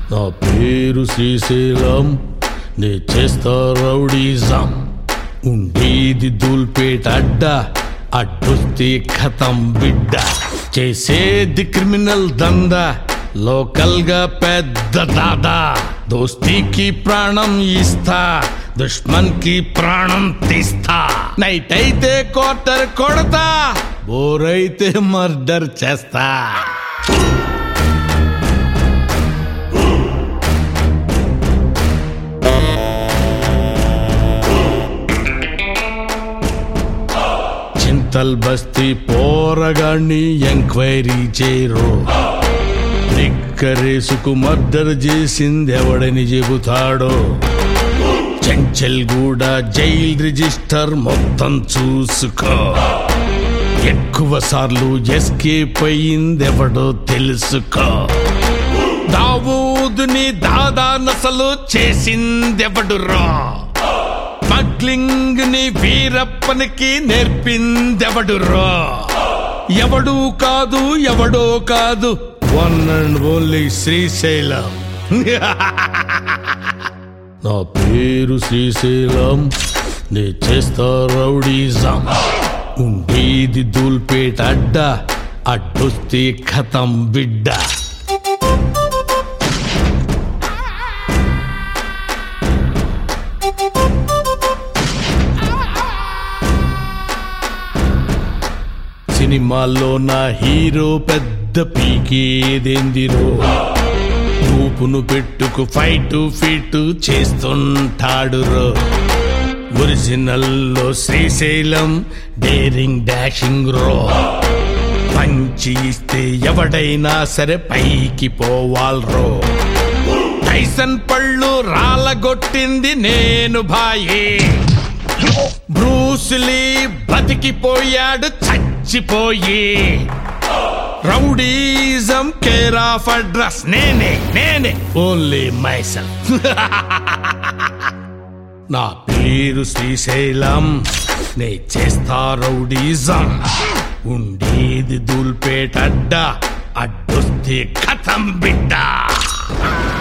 నా పేరు శ్రీశైలం నే చేస్తా రౌడీజం ఉండేది దూల్పేట అడ్డ అడ్డొస్తే ఖతం బిడ్డ చేసేది క్రిమినల్ దందా లోకల్ గా పెద్ద దాదా దోస్తీకి ప్రాణం ఇస్తా దుష్మన్ కి ప్రాణం తీస్తా నైట్ అయితే క్వార్టర్ కొడతా బోరైతే మర్డర్ చేస్తా చింతల్ బస్తీ పోరగాన్ని ఎంక్వైరీ చేయరు రేసుకు మర్డర్ చేసింది ఎవడని చెబుతాడో చెంచల్ కూడా జైల్ రిజిస్టర్ మొత్తం చూసుకో ఎక్కువ సార్లు ఎస్కేప్ అయ్యిందెవడో తెలుసుకో దావూదుని దాదా నసలు చేసిందెవడు రా స్మగ్లింగ్ ని వీరప్పనికి నేర్పిందెవడు రా ఎవడు కాదు ఎవడో కాదు వన్ అండ్ ఓన్లీ శ్రీశైలం నా పేరు శ్రీశైలం నే చేస్తా రౌడీజం ఉండేది దూల్పేట అడ్డ అడ్డొస్తే ఖతం బిడ్డ సినిమాల్లో నా హీరో పెద్ద పీకేదేందిరో ఊపును పెట్టుకు ఫైట్ ఫిట్ చేస్తుంటాడు రో ఒరిజినల్లో శ్రీశైలం డేరింగ్ డాషింగ్ రో పంచి ఇస్తే ఎవడైనా సరే పైకి పోవాల్రో టైసన్ పళ్ళు రాలగొట్టింది నేను భాయే బ్రూస్లీ బతికిపోయాడు చచ్చిపోయి రౌడీజం కేర్ ఆఫ్ అడ్రస్ నేనే నేనే ఓన్లీ మైసల్ నా పేరు శ్రీశైలం నే చేస్తా రౌడీజం ఉండేది దూల్పేట అడ్డ అడ్డొస్తే కథం బిడ్డ